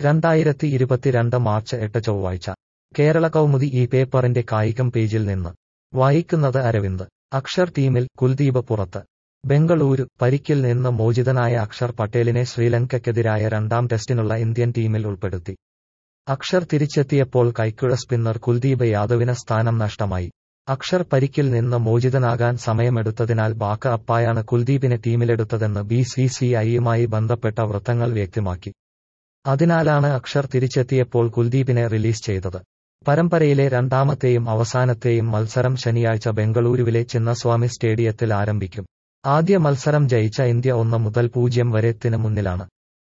രണ്ടായിരത്തി ഇരുപത്തിരണ്ട് മാർച്ച് എട്ട് ചൊവ്വാഴ്ച കേരള കൗമുദി ഈ പേപ്പറിന്റെ കായികം പേജിൽ നിന്ന് വായിക്കുന്നത് അരവിന്ദ് അക്ഷർ ടീമിൽ കുൽദീപ് പുറത്ത് ബംഗളൂരു പരിക്കിൽ നിന്ന് മോചിതനായ അക്ഷർ പട്ടേലിനെ ശ്രീലങ്കയ്ക്കെതിരായ രണ്ടാം ടെസ്റ്റിനുള്ള ഇന്ത്യൻ ടീമിൽ ഉൾപ്പെടുത്തി അക്ഷർ തിരിച്ചെത്തിയപ്പോൾ കൈക്കുഴ സ്പിന്നർ കുൽദീപ് യാദവിന് സ്ഥാനം നഷ്ടമായി അക്ഷർ പരിക്കിൽ നിന്ന് മോചിതനാകാൻ സമയമെടുത്തതിനാൽ ബാക്ക് അപ്പായാണ് കുൽദീപിനെ ടീമിലെടുത്തതെന്ന് ബി സി സി ഐയുമായി ബന്ധപ്പെട്ട വൃത്തങ്ങൾ വ്യക്തമാക്കി അതിനാലാണ് അക്ഷർ തിരിച്ചെത്തിയപ്പോൾ കുൽദീപിനെ റിലീസ് ചെയ്തത് പരമ്പരയിലെ രണ്ടാമത്തെയും അവസാനത്തെയും മത്സരം ശനിയാഴ്ച ബംഗളൂരുവിലെ ചിന്നസ്വാമി സ്റ്റേഡിയത്തിൽ ആരംഭിക്കും ആദ്യ മത്സരം ജയിച്ച ഇന്ത്യ ഒന്ന് മുതൽ പൂജ്യം വരെ ത്തിന് മുന്നിലാണ്